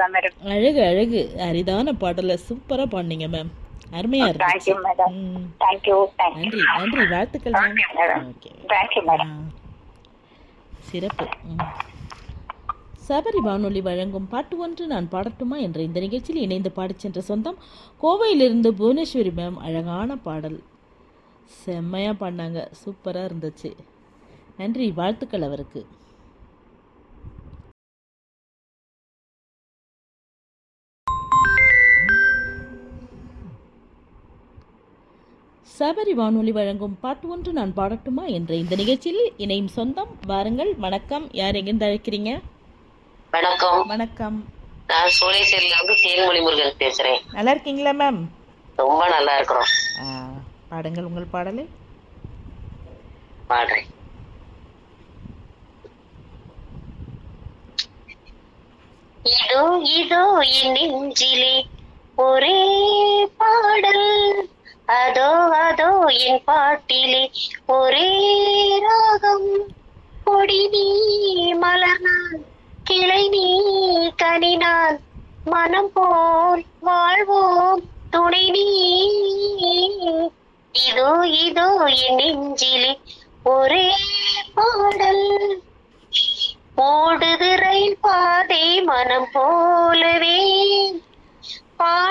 Ma'am இருக்கு அழகு அழகு அரிதான பாடலை சூப்பரா பாடினீங்க மேம் அருமையா தேங்க்யூ இருந்துச்சு மேடம் ம். தேங்க்யூ தேங்க்யூ நன்றி நன்றி வாழ்த்துக்கள் okay ma'am madam okay thank you madam ஆ. சிறப்பு ம். சபரி வானொலி வழங்கும் பாட்டு ஒன்று நான் பாடட்டுமா என்ற இந்த நிகழ்ச்சியில் இணைந்து பாடிச் சென்ற சொந்தம் கோவையிலிருந்து புவனேஸ்வரி மேம் அழகான பாடல் செம்மையா பாடினாங்க சூப்பரா இருந்துச்சு நன்றி வாழ்த்துக்கள் அவருக்கு சபரி வானொலி வழங்கும் பாட்டு ஒன்று நான் பாடட்டுமா என்ற இந்த நிகழ்ச்சியில் இணையும் சொந்தம் வாருங்கள் வணக்கம் யார் எங்கிருந்து அழைக்கிறீங்க வணக்கம் வணக்கம் நான் சோழேஸ்வரியில இருந்து தேன்மொழி முருகன் பேசுறேன் நல்லா இருக்கீங்களா மேம் ரொம்ப நல்லா இருக்கிறோம் ஆ, பாடுங்கள் உங்கள் பாடலை பாடுறேன் இதோ இதோ என் நெஞ்சிலே ஒரே பாடல் அதோ அதோ என் பாட்டிலே ஒரே ராகம் கொடி நீ மலர்னான் கிளை நீ கனினான் மனம் போல் வாழ்வோம் துணை நீ இதோ இதோ என் நெஞ்சிலே ஒரே பாடல் ஓடுது ரயில் பாதை மனம் போலவே பா